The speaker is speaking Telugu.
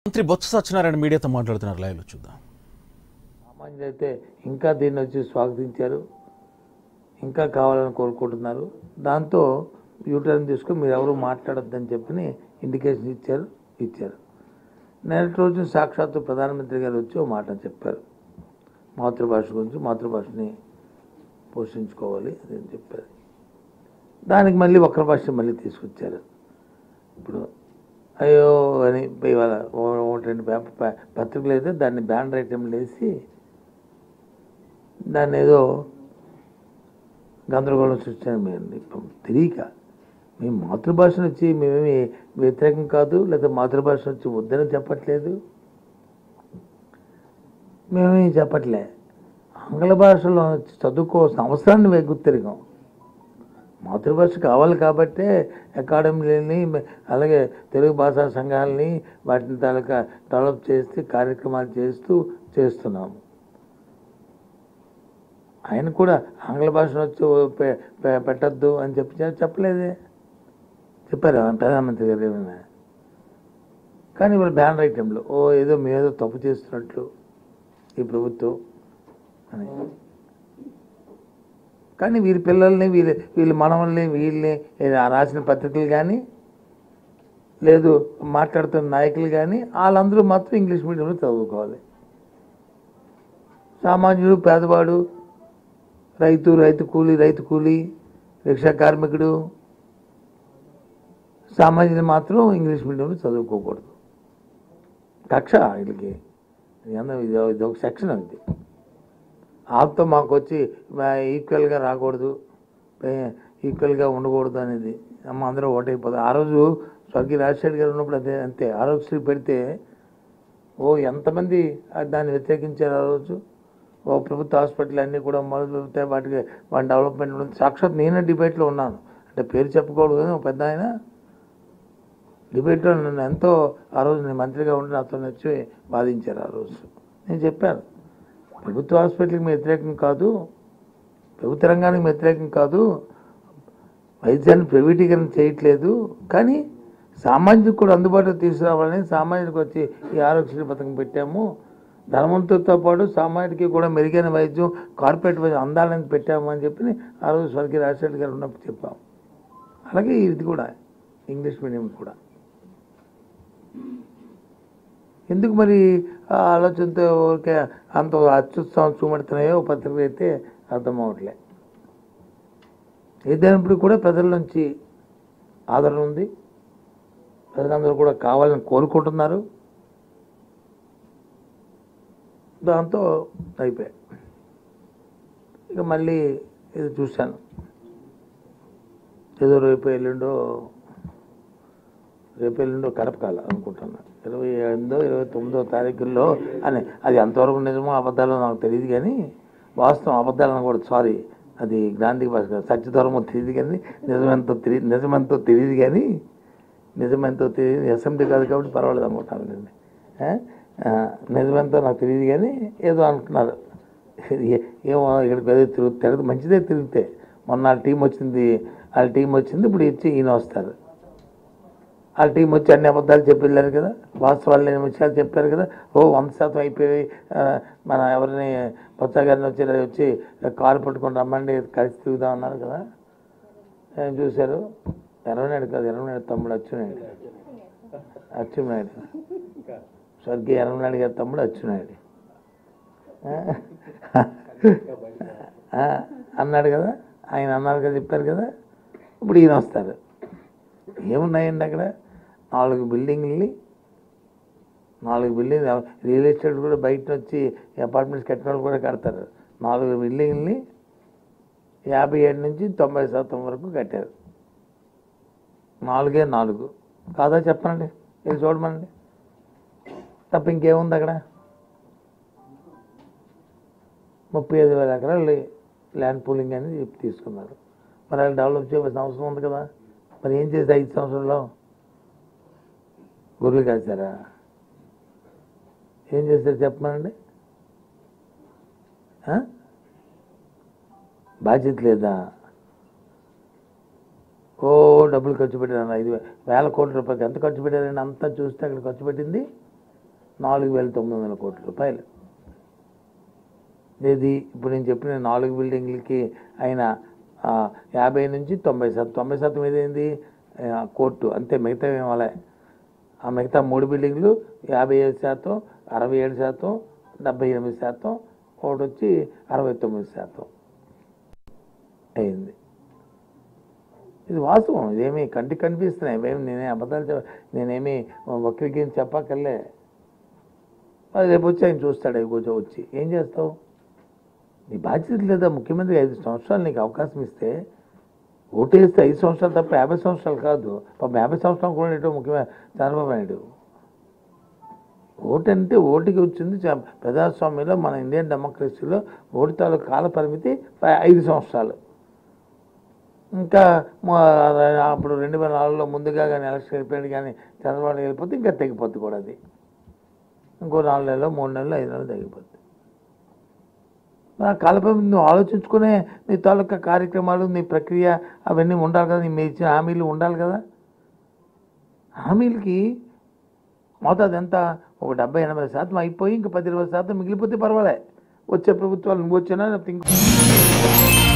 మంత్రి బొత్స సత్యనారాయణ మీడియాతో మాట్లాడుతున్నారు లైవ్లో చూద్దాం సామాన్యులు అయితే ఇంకా దీన్ని వచ్చి స్వాగతించారు ఇంకా కావాలని కోరుకుంటున్నారు దాంతో యూటర్న్ తీసుకొని మీరు ఎవరు మాట్లాడొద్దని చెప్పి ఇండికేషన్ ఇచ్చారు ఇచ్చారు నేటి రోజు సాక్షాత్తు ప్రధానమంత్రి గారు వచ్చి ఓ మాట చెప్పారు మాతృభాష గురించి మాతృభాషని పోషించుకోవాలి అని చెప్పారు దానికి మళ్ళీ ఒక్కరి భాష మళ్ళీ తీసుకొచ్చారు ఇప్పుడు అయ్యో అని ఇవాళ ఓ- ఒకటి రెండు పేపర్ ప- పత్రికలు అయితే దాన్ని బ్యాన్ ఐటెంలు వేసి దాన్ని ఏదో గందరగోళం సృష్టించాను మేము తెలియక మేము మాతృభాషను వచ్చి మేమేమి వ్యతిరేకం కాదు లేదా మాతృభాష వచ్చి వద్దని చెప్పట్లేదు మేమేమి చెప్పట్లే ఆంగ్ల భాషలో వచ్చి చదువుకోవాల్సిన అవసరాన్ని మేము గుర్తిరిగాం మాతృభాష కావాలి కాబట్టే అకాడమీలని అలాగే తెలుగు భాషా సంఘాలని వాటిని తాలూకా డెవలప్ చేసి కార్యక్రమాలు చేస్తూ చేస్తున్నాము ఆయన కూడా ఆంగ్ల భాషను వచ్చి పె- పె- పెట్టద్దు అని చెప్పి చె- చెప్పలేదే చెప్పారు ప్రధానమంత్రి గారు ఏమైనా కానీ ఇప్పుడు బ్యాన్ ఐటెంలో ఓ ఏదో మేదో తప్పు చేస్తున్నట్లు ఈ ప్రభుత్వం అని కానీ వీరి పిల్లల్ని వీళ్ళ వీళ్ళ మనవల్ని వీళ్ళని ఏ- ఆ రాసిన పత్రికలు కానీ లేదు మాట్లాడుతున్న నాయకులు కానీ వాళ్ళందరూ మాత్రం ఇంగ్లీష్ మీడియంలో చదువుకోవాలి సామాన్యుడు పేదవాడు రైతు రైతు కూలి రైతు కూలి రిక్షా కార్మికుడు సామాన్యులు మాత్రం ఇంగ్లీష్ మీడియంలో చదువుకోకూడదు కక్ష వీళ్ళకి ఇది ఏందో ఇది ఇది ఒక సెక్షన్ అంతే ఆప్తో మాకు వచ్చి ఈక్వల్గా రాకూడదు ఏ- ఈక్వల్గా ఉండకూడదు అనేది అమ్మ అందరూ ఓటైపోతుంది ఆ రోజు స్వర్గీయ రాజశేఖర్ గారు ఉన్నప్పుడు అదే అంతే ఆరోగ్యశ్రీ పెడితే ఓ ఎంతమంది ఆ దాన్ని వ్యతిరేకించారు ఆ రోజు ఓ ప్రభుత్వ హాస్పిటల్ అన్నీ కూడా మొదలు పెడితే వాటికి వాటి డెవలప్మెంట్ ఉంది సాక్షాత్ నేనే డిబేట్లో ఉన్నాను అంటే పేరు చెప్పకూడదు కానీ ఒక పెద్ద ఆయన డిబేట్లో నన్ను ఎంతో ఆ రోజు నేను మంత్రిగా ఉండి నాతో వచ్చి బాధించారు ఆ రోజు నేను చెప్పాను ప్రభుత్వ హాస్పిటల్కి మేము వ్యతిరేకం కాదు ప్రభుత్వ రంగానికి మేము వ్యతిరేకం కాదు వైద్యాన్ని ప్రైవేటీకరణ చేయట్లేదు కానీ సామాన్యులకు కూడా అందుబాటులో తీసుకురావాలని సామాన్యుడికి వచ్చి ఈ ఆరోగ్యశ్రీ పథకం పెట్టాము ధనవంతులతో పాటు సామాన్యుడికి కూడా మెరుగైన వైద్యం కార్పొరేట్ వైద్యం అందాలని పెట్టాము అని చెప్పి ఆ రోజు స్వర్గీయ రాజశేఖర్ గారు ఉన్నప్పుడు చెప్పాము అలాగే ఇది కూడా ఇంగ్లీష్ మీడియం కూడా ఎందుకు మరి ఆ ఆలోచనతో ఊరికే అంత అత్యుత్సాహం చూపెడుతున్నాయో పత్రికలు అయితే అర్థం అవ్వట్లే ఏదైనప్పుడు కూడా ప్రజల నుంచి ఆదరణ ఉంది ప్రజలందరూ కూడా కావాలని కోరుకుంటున్నారు దాంతో అయిపోయాయి ఇక మళ్ళీ ఇది చూశాను ఏదో రేపు ఎల్లుండో రేపు ఎల్లుండో కడపకాల అనుకుంటున్నా ఇరవై ఎనిమిదో ఇరవై తొమ్మిదో తారీఖుల్లో అని అది అంతవరకు నిజమో అబద్ధాలో నాకు తెలియదు కానీ వాస్తవం అబద్ధాలను కూడా సారీ అది గ్రాంధిక భాష కాదు. సత్యధర్మం తెలియదు కానీ నిజమెంతో తెలియదు నిజమెంతో తెలియదు కానీ నిజమెంతో తెలియదు అసెంబ్లీ కాదు కాబట్టి పర్వాలేదు అనుకుంటాను నేను ఆ? ఆ, నిజమెంతో నాకు తెలియదు కానీ ఏదో అంటున్నారు ఏ- ఏమో ఇక్కడ పెద్ద తిరుగు తిరగదు మంచిదే తిరిగితే మొన్న వాళ్ళ టీం వచ్చింది వాళ్ళ టీం వచ్చింది ఇప్పుడు ఇచ్చి ఈయన వస్తారు వాళ్ళ టీం వచ్చి అన్ని అబద్ధాలు చెప్పి వెళ్ళారు కదా వాస్తవాలు లేని విషయాలు చెప్పారు కదా ఓ వంద శాతం అయిపోయి ఆ, మన ఎవరిని కొత్త గారిని వచ్చి ఇలా వచ్చి కారు పట్టుకొని రమ్మండి కలిసి తిరుగుదాం అన్నారు కదా ఏం చూశారు ఎర్రనాయుడు కాదు ఎర్రనాయుడు తమ్ముడు అచ్చునాయుడు అచ్చునాయుడు స్వర్గీయ ఎర్రనాయుడు గారి తమ్ముడు అచ్చునాయుడు ఆ, అన్నాడు కదా ఆయన అన్నారు కదా చెప్పారు కదా ఇప్పుడు ఈయన వస్తారు ఏమున్నాయండి అక్కడ నాలుగు బిల్డింగ్లని నాలుగు బిల్డింగ్ రియల్ ఎస్టేట్ కూడా బయట వచ్చి అపార్ట్మెంట్స్ కట్టిన వాళ్ళు కూడా కడతారు నాలుగు బిల్డింగ్ని యాభై ఏడు నుంచి తొంభై శాతం వరకు కట్టారు నాలుగే నాలుగు కాదా చెప్పనండి ఇది చూడమనండి తప్ప ఇంకేముంది అక్కడ ముప్పై ఐదు వేల ఎకరాలు ల్యాండ్ పూలింగ్ అని చెప్పి తీసుకున్నారు మరి వాళ్ళు డెవలప్ చేయవలసిన అవసరం ఉంది కదా మరి ఏం చేసి ఐదు సంవత్సరాల్లో గొర్రెలు కాశారా ఏం చేస్తారు చెప్పమనండి ఆ? బాధ్యత లేదా ఓ డబ్బులు ఖర్చు పెట్టారు ఐదు వే- వేల కోట్ల రూపాయలు ఎంత ఖర్చు పెట్టారండి అంతా చూస్తే అక్కడ ఖర్చు పెట్టింది నాలుగు వేల తొమ్మిది వందల కోట్ల రూపాయలు ఇది ఇప్పుడు నేను చెప్పిన నాలుగు బిల్డింగ్లకి అయిన ఆ, యాభై నుంచి తొంభై శాతం తొంభై శాతం ఏదైంది ఆ, కోర్టు అంతే మిగతా ఏమలే ఆ మిగతా మూడు బిల్డింగ్లు యాభై ఏడు శాతం అరవై ఏడు శాతం డెబ్బై ఎనిమిది శాతం ఒకటి వచ్చి అరవై తొమ్మిది శాతం అయింది ఇది వాస్తవం ఇదేమి కంటికి కనిపిస్తున్నాయి ఇవేమి నేనే అబద్ధాలు చెప్ నేనేమి వక్రీకరించి చెప్పక్కర్లే అది రేపు వచ్చి ఆయన చూస్తాడు అవి కూర్చో వచ్చి ఏం చేస్తావు నీ బాధ్యత లేదా ముఖ్యమంత్రి ఐదు సంవత్సరాలు నీకు అవకాశం ఇస్తే ఓటేస్తే ఐదు సంవత్సరాలు తప్ప యాభై సంవత్సరాలు కాదు పాపం యాభై సంవత్సరాలు కూడా ఏంటో ముఖ్యమైన చంద్రబాబు నాయుడు ఓటు అంటే ఓటుకి వచ్చింది చ- ప్రజాస్వామ్యంలో మన ఇండియన్ డెమోక్రసీలో ఓటు తాలూకు కాల పరిమితి ప- ఐదు సంవత్సరాలు ఇంకా మా- అప్పుడు రెండు వేల నాలుగులో ముందుగా కానీ ఎలక్షన్ వెళ్ళిపోయాడు కానీ చంద్రబాబు నాయుడు వెళ్ళిపోతే ఇంకా తెగిపోద్ది కూడా అది ఇంకో నాలుగు నెలలు మూడు నెలలు ఐదు నెలలు తగ్గిపోద్ది ఆ కాలపై నువ్వు ఆలోచించుకునే నీ తాలూకా కార్యక్రమాలు నీ ప్రక్రియ అవన్నీ ఉండాలి కదా నీ మీరు ఇచ్చిన హామీలు ఉండాలి కదా హామీలకి మోతాదు ఎంత ఒక డెబ్బై ఎనభై శాతం అయిపోయి ఇంకా పది ఇరవై శాతం మిగిలిపోతే పర్వాలే వచ్చే ప్రభుత్వాలు నువ్వు వచ్చినా లేకపోతే ఇంకో